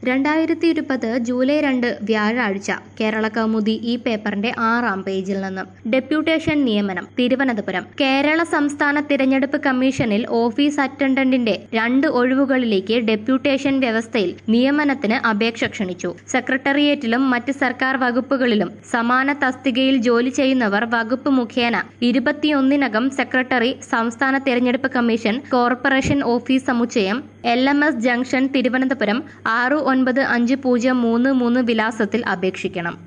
രണ്ടായിരത്തി ഇരുപത് ജൂലൈ രണ്ട് വ്യാഴാഴ്ച കേരള കൗമുദി ഈ പേപ്പറിന്റെ ആറാം പേജിൽ നിന്ന് ഡെപ്യൂട്ടേഷൻ നിയമനം തിരുവനന്തപുരം കേരള സംസ്ഥാന തിരഞ്ഞെടുപ്പ് കമ്മീഷനിൽ ഓഫീസ് അറ്റൻഡന്റിന്റെ രണ്ട് ഒഴിവുകളിലേക്ക് ഡെപ്യൂട്ടേഷൻ വ്യവസ്ഥയിൽ നിയമനത്തിന് അപേക്ഷ ക്ഷണിച്ചു സെക്രട്ടേറിയറ്റിലും മറ്റ് സർക്കാർ വകുപ്പുകളിലും സമാന തസ്തികയിൽ ജോലി ചെയ്യുന്നവർ വകുപ്പ് മുഖേന ഇരുപത്തിയൊന്നിനകം സെക്രട്ടറി സംസ്ഥാന തിരഞ്ഞെടുപ്പ് കമ്മീഷൻ കോർപ്പറേഷൻ ഓഫീസ് സമുച്ചയം L M S junction Thiruvananthapuram ആറ് ഒൻപത് അഞ്ച് പൂജ്യം മൂന്ന് മൂന്ന് വിലാസത്തിൽ അപേക്ഷിക്കണം